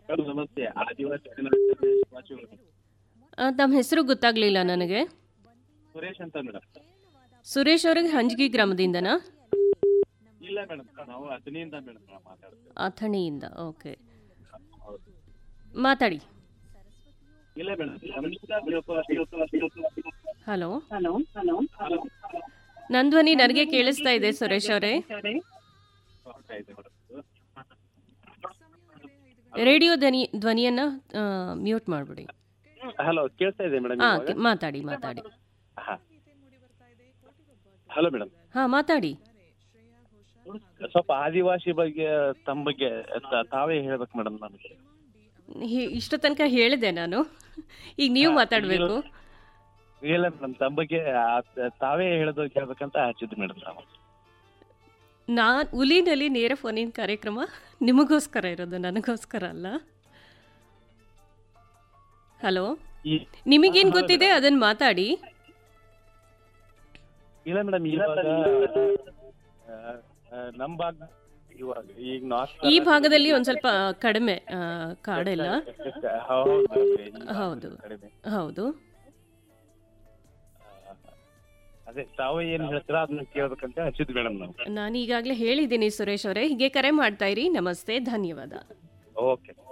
Madam ನಮಸ್ತೆ ಆದಿವಾಸಿ ಕನ್ನಡ ವಾಚಿಗಳು ಆ, ತಮ್ಮ ಹೆಸರು ಗೊತ್ತಾಗ್ಲಿಲ್ಲ ನನಗೆ ಸುರೇಶ್ ಅಂತ ಮೇಡಮ್ ಸುರೇಶ್ ಅವ್ರಿಗೆ ಹಂಜಗಿ ಗ್ರಾಮದಿಂದನಾ ಇಲ್ಲ ಮೇಡಮ್ ನಾವು ಹತ್ತನಿಯಿಂದ ಮೇಡಮ್ ನಾವು ಮಾತಾಡ್ತೇವೆ ಅಥಣಿಯಿಂದ ಓಕೆ ಹೌದು ಮಾತಾಡಿ ಇಲ್ಲ ಮೇಡಮ್ ನಮ್ಮಿಂದ ಹಲೋ ನನ್ನ ಧ್ವನಿ ನನಗೆ ಕೇಳಿಸ್ತಾ ಇದೆ ಸುರೇಶ್ ಅವರೇ ರೇಡಿಯೋ ಧ್ವನಿ ಧ್ವನಿಯನ್ನ ಮ್ಯೂಟ್ ಮಾಡಿಬಿಡಿ ಹಲೋ ಕೇಳ್ತಾ ಇದೆ ಮೇಡಮ್ ಹಾಂ ಮಾತಾಡಿ ಮಾತಾಡಿ ಹಲೋ ಮೇಡಮ್ ಹಾಂ ಮಾತಾಡಿ ಸ್ವಲ್ಪ ಆದಿವಾಸಿ ಬಗ್ಗೆ ತಮ್ಮ ಬಗ್ಗೆ ತ- ತಾವೇ ಹೇಳ್ಬೇಕು ಮೇಡಮ್ ನಮಗೆ ಹಿ- ಇಷ್ಟು ತನಕ ಹೇಳಿದೆ ನಾನು ಈಗ ನೀವು ಮಾತಾಡಬೇಕು ಇಲ್ಲ ಮೇಡಮ್ ತಮ್ಮ ಬಗ್ಗೆ ಆ- ತಾವೇ ಹೇಳೋದು ಕೇಳ್ಬೇಕಂತ ಹಚ್ಚಿದ್ವಿ ಮೇಡಮ್ ನಾವು ನಾನು ಹುಲಿನಲ್ಲಿ ನೇರ ಫೋನಿನ ಕಾರ್ಯಕ್ರಮ ನಿಮಗೋಸ್ಕರ ಇರೋದು ನನಗೋಸ್ಕರ ಅಲ್ಲ ಹಲೋ ಈ ನಿಮಗೇನು ಗೊತ್ತಿದೆ ಅದನ್ನು ಮಾತಾಡಿ ಇಲ್ಲ ಮೇಡಮ್ ಇವಾಗ ಆ, ಆ, ನಮ್ಮ ಭಾಗ ಇವಾಗ ಈಗ ನಾರ್ತ್ ಈ ಭಾಗದಲ್ಲಿ ಒಂದು ಸ್ವಲ್ಪ ಕಡಿಮೆ ಆ, ಕಾಡೆಲ್ಲ ಹೌದು ಈ ಭಾಗ ಹೌದು. ಕಡಿಮೆ. ಹೌದು ಅದೇ ತಾವು ಏನ್ ಹೇಳ್ತೀರಾ ಅದನ್ನ ಕೇಳ್ಬೇಕಂತ ಹಚ್ಚಿದ್ವಿ ಮೇಡಮ್ ನಾವು ನಾನು ಈಗಾಗಲೇ ಹೇಳಿದ್ದೀನಿ ಸುರೇಶ್ ಅವರೇ ಹೀಗೆ ಕರೆ ಮಾಡ್ತಾ ಇರಿ ನಮಸ್ತೆ ಧನ್ಯವಾದ ಓಕೆ